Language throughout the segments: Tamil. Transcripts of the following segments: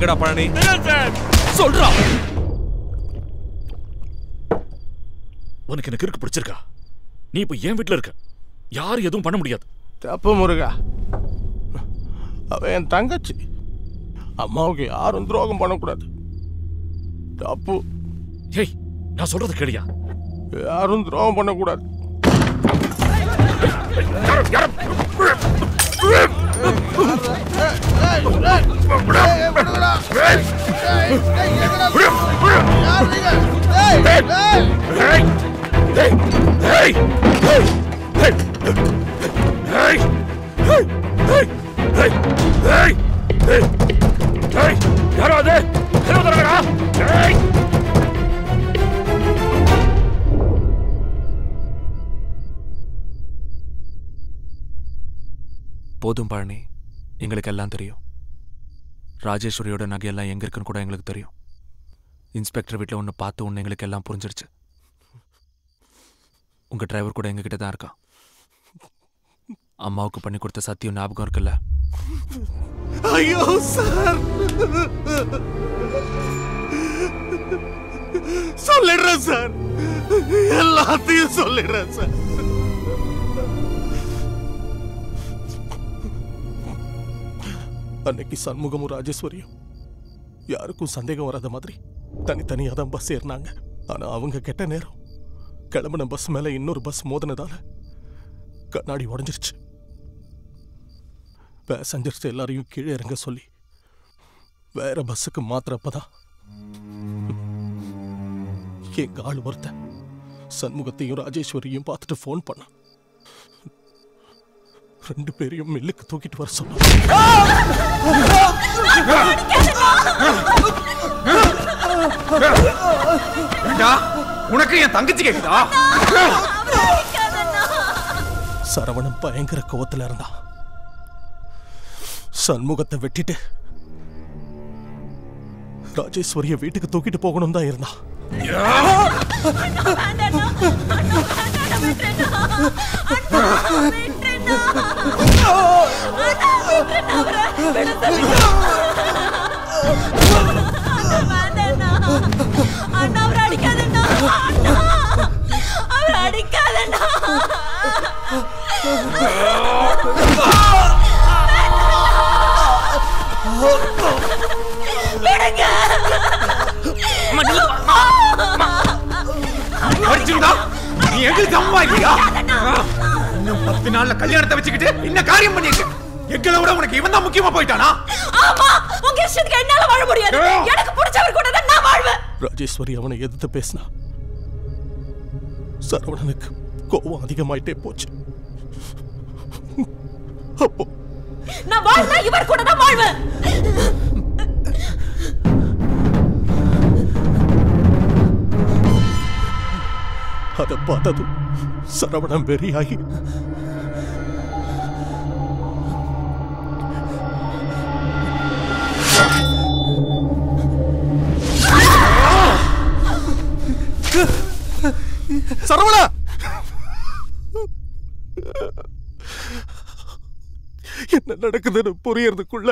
எங்கடா பழனி சார் சொல்றா உனக்கு எனக்கு இருக்கு பிடிச்சிருக்கா நீ இப்ப என் வீட்டுல இருக்க யாரும் எதுவும் பண்ண முடியாது தப்பு முருகா அவ என் தங்கச்சி அம்மாவுக்கு யாரும் துரோகம் பண்ணக்கூடாது தப்பு ஏய் நான் சொல்றது கேளியா யாரும் துரோகம் பண்ணக்கூடாது யாரோ அது கதவு திறங்கடா. ஏய் போதும் பழனி எங்களுக்கு எல்லாம் தெரியும் ராஜேஸ்வரியோட நகையெல்லாம் எங்க இருக்குன்னு கூட எங்களுக்கு தெரியும் இன்ஸ்பெக்டர் வீட்டில் ஒன்று பார்த்து ஒன்று எங்களுக்கு எல்லாம் புரிஞ்சிடுச்சு உங்க டிரைவர் கூட எங்ககிட்ட தான் இருக்கான் அம்மாவுக்கு பண்ணி கொடுத்த சத்தியம் ஞாபகம் இருக்குல்ல ஐயோ சார் சொல்லிடுறேன் சார் எல்லாத்தையும் சொல்லிடுறேன் சார் அன்னைக்கு சண்முகமும் ராஜேஸ்வரியும் யாருக்கும் சந்தேகம் வராத மாதிரி தனித்தனியாக தான் பஸ் ஏறினாங்க ஆனா அவங்க கெட்ட நேரம் கிளம்பின பஸ் மேல இன்னொரு பஸ் மோதினதால கண்ணாடி உடைஞ்சிருச்சு பேசஞ்சர்ஸ் எல்லாரையும் கீழே இறங்க சொல்லி வேற பஸ்ஸுக்கு மாத்திரப்பதான் எங்க ஆள் ஒருத்தன் சண்முகத்தையும் ராஜேஸ்வரியும் பார்த்துட்டு ஃபோன் பண்ணான் ரெண்டு பேரையும் மில்லுக்கு தூக்கிட்டு வர சொன்னான் ஏண்டா உனக்கு என் தங்கச்சி கேக்குதா சரவணன் பயங்கர கோவத்துல இருந்தான் சண்முகத்தை வெட்டிட்டு ராஜேஸ்வரிய வீட்டுக்கு தூக்கிட்டு போகணும் தான் இருந்தான் அடிச்சுடா நீ எங்களுக்கு அம்மா இல்லையா இன்னும் பத்து நாள்ல கல்யாணத்தை வச்சுக்கிட்டு என்ன காரியம் பண்ணிருக்க எங்களை விட உனக்கு இவன் தான் முக்கியமா போயிட்டானா ஆமா உங்க இஷ்டத்துக்கு என்னால வாழ முடியாது எனக்கு பிடிச்சவர் கூட தான் நான் வாழ்வேன் ராஜேஸ்வரி அவனை எதிர்த்து பேசினா சரவணனுக்கு கோபம் அதிகமாயிட்டே போச்சு அப்போ நான் வாழ்ந்தா இவர் கூட தான் வாழ்வேன் அதை பார்த்ததும் சரவணன் வெறியாகி சரவணா என்ன நடக்குதுன்னு புரியறதுக்குள்ள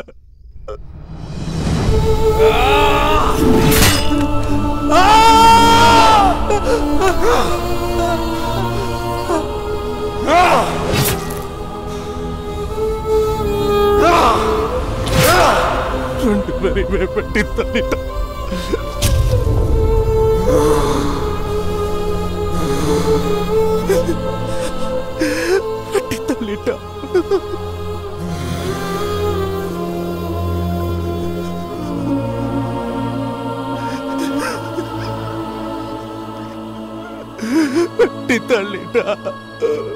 ரெண்டு பேரையுமே வெட்டி தள்ளிட்டான் வெட்டி தள்ளிட்டான் வெட்டி தள்ளிட்டான்